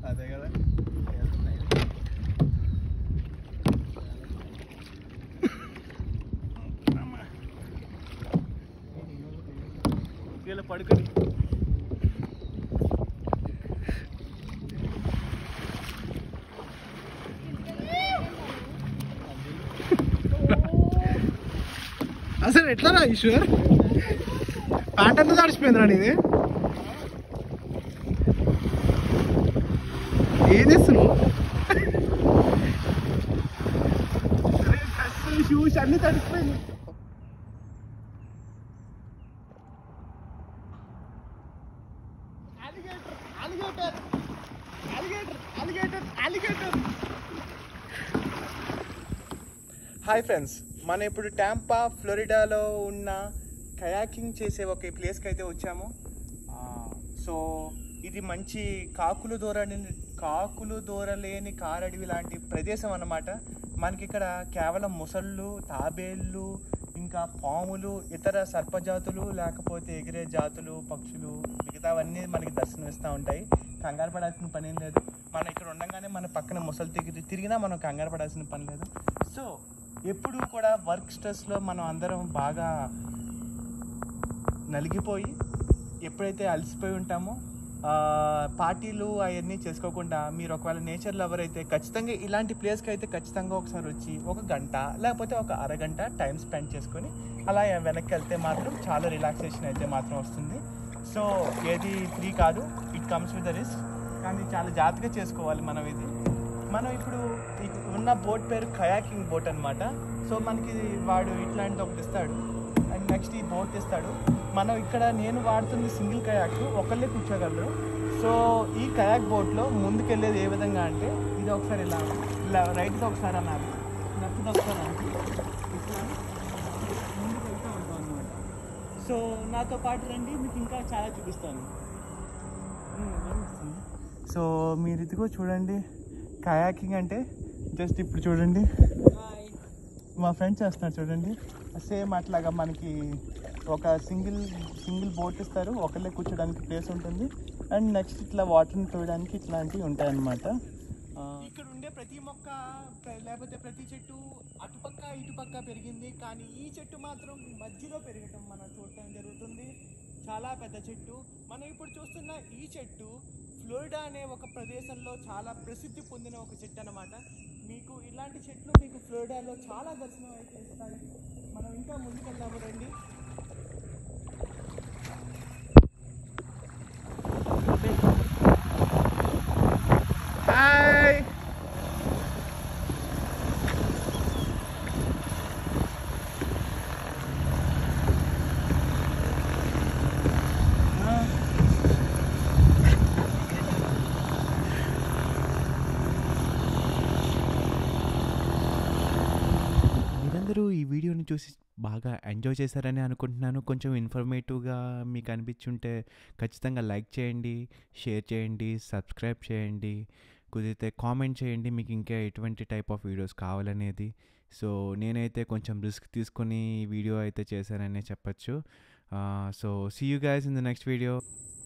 అదే కదా వీళ్ళ పడుకొని అసలు ఎట్లా రా ఈశ్వర్ ప్యాంట్ అంతా తడిచిపోయిందిరా నీది ఏం చేస్తున్నావు షూస్ అన్ని తడిచిపోయింది హాయ్ ఫ్రెండ్స్ మనం ఇప్పుడు టాంపా ఫ్లోరిడాలో ఉన్న కయాకింగ్ చేసే ఒక ప్లేస్కి అయితే వచ్చాము సో ఇది మంచి కాకులు దూరని కాకులు దూరలేని కారడవి లాంటి ప్రదేశం అన్నమాట మనకి ఇక్కడ కేవలం ముసళ్ళు తాబేళ్ళు ఇంకా పాములు ఇతర సర్పజాతులు లేకపోతే ఎగిరే జాతులు పక్షులు మిగతావన్నీ మనకి దర్శనమిస్తూ ఉంటాయి కంగారు పడాల్సిన పని ఏం లేదు మనం ఇక్కడ ఉండగానే మన పక్కన ముసలి తిరిగి తిరిగినా మనం కంగారు పడాల్సిన పని లేదు సో ఎప్పుడు కూడా వర్క్ స్ట్రెస్లో మనం అందరం బాగా నలిగిపోయి ఎప్పుడైతే అలసిపోయి ఉంటామో ఆ, పార్టీలు అవన్నీ చేసుకోకుండా మీరు ఒకవేళ నేచర్ లవర్ అయితే ఖచ్చితంగా ఇలాంటి ప్లేస్కి అయితే ఖచ్చితంగా ఒకసారి వచ్చి ఒక గంట లేకపోతే ఒక అరగంట టైం స్పెండ్ చేసుకొని అలా వెనక్కి వెళ్తే మాత్రం చాలా రిలాక్సేషన్ అయితే మాత్రం వస్తుంది సో ఏది ఫ్రీ కాదు it comes with the risk కానీ చాలా జాగ్రత్తగా చేసుకోవాలి మనం ఇది మనం ఇప్పుడు ఈ ఉన్న బోట్ పేరు కయాకింగ్ బోట్ అన్నమాట సో మనకి వాడు ఇట్లాంటి ఒకటి ఇస్తాడు అండ్ నెక్స్ట్ ఈ బోట్ ఇస్తాడు మనం ఇక్కడ నేను వాడుతుంది సింగిల్ కయాక్ ఒకళ్ళే కూర్చోగలరు సో ఈ కయాక్ బోట్లో ముందుకెళ్ళేది ఏ విధంగా అంటే ఇది ఒకసారి ఇలా ఇలా రైట్కి ఒకసారి అనాలి లెఫ్ట్ ఒకసారి అనాలి ఇట్లా ముందుకు వెళ్తూ ఉంటాం అనమాట సో నాతో పాటు రండి మీకు ఇంకా చాలా చూపిస్తాను సో మీరు ఇదిగో చూడండి కయాకింగ్ అంటే జస్ట్ ఇప్పుడు చూడండి మా ఫ్రెండ్స్ చేస్తున్నారు చూడండి సేమ్ అట్లాగా మనకి ఒక సింగిల్ సింగిల్ బోట్ ఇస్తారు ఒకళ్ళే కూర్చోడానికి ప్లేస్ ఉంటుంది అండ్ నెక్స్ట్ ఇట్లా వాటర్ని తోయడానికి ఇట్లాంటివి ఉంటాయి అన్నమాట ఇక్కడ ఉండే ప్రతి మొక్క ప్ర- లేకపోతే ప్రతి చెట్టు అటుపక్క ఇటుపక్క పెరిగింది కానీ ఈ చెట్టు మాత్రం మధ్యలో పెరగటం మనం చూడటం జరుగుతుంది చాలా పెద్ద చెట్టు మనం ఇప్పుడు చూస్తున్న ఈ చెట్టు ఫ్లోరిడా అనే ఒక ప్రదేశంలో చాలా ప్రసిద్ధి పొందిన ఒక చెట్టు అన్నమాట మీకు ఇలాంటి చెట్లు మీకు ఫ్లోరిడాలో చాలా దర్శనం అయితే ఇస్తాయి మనం ఇంకా ముందుకెళ్దాము రండి హాయ్ మీరందరూ ఈ వీడియోని చూసి బాగా ఎంజాయ్ చేశారని అనుకుంటున్నాను కొంచెం ఇన్ఫర్మేటివ్గా మీకు అనిపించుంటే ఖచ్చితంగా లైక్ చేయండి షేర్ చేయండి సబ్స్క్రైబ్ చేయండి కుదిరితే కామెంట్ చేయండి మీకు ఇంకా ఎటువంటి టైప్ ఆఫ్ వీడియోస్ కావాలనేది సో నేనైతే కొంచెం రిస్క్ తీసుకొని ఈ వీడియో అయితే చేశాననే చెప్పచ్చు so see you guys in the next video